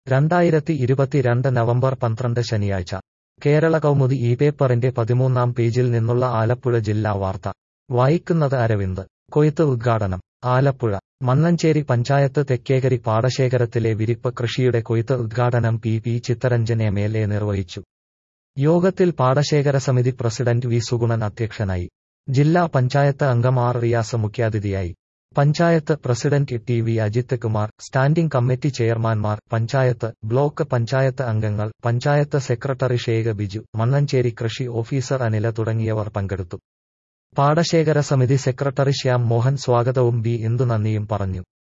രണ്ടായിരത്തി ഇരുപത്തിരണ്ട് നവംബർ പന്ത്രണ്ട് ശനിയാഴ്ച കേരള കൗമുദി ഈ പേപ്പറിന്റെ പതിമൂന്നാം പേജിൽ നിന്നുള്ള ആലപ്പുഴ ജില്ലാ വാർത്ത വായിക്കുന്നത് അരവിന്ദ് കൊയ്ത്ത് ഉദ്ഘാടനം ആലപ്പുഴ മന്നഞ്ചേരി പഞ്ചായത്ത് തെക്കേകരി പാടശേഖരത്തിലെ വിരിപ്പ് കൃഷിയുടെ കൊയ്ത്ത് ഉദ്ഘാടനം P P Chittaranjan M L A നിർവഹിച്ചു യോഗത്തിൽ പാടശേഖര സമിതി പ്രസിഡന്റ് വി സുഗുണൻ അധ്യക്ഷനായി ജില്ലാ പഞ്ചായത്ത് അംഗം ആർ റിയാസ് മുഖ്യാതിഥിയായി panchayat president T V Ajith Kumar standing committee ചെയർമാൻമാർ പഞ്ചായത്ത് ബ്ലോക്ക് പഞ്ചായത്ത് അംഗങ്ങൾ പഞ്ചായത്ത് സെക്രട്ടറി ഷേഖ് ബിജു മണ്ണഞ്ചേരി കൃഷി ഓഫീസർ അനില തുടങ്ങിയവർ പങ്കെടുത്തു പാടശേഖര സമിതി സെക്രട്ടറി ശ്യാം മോഹൻ സ്വാഗതവും ബി ഇന്ദു നന്ദിയും പറഞ്ഞു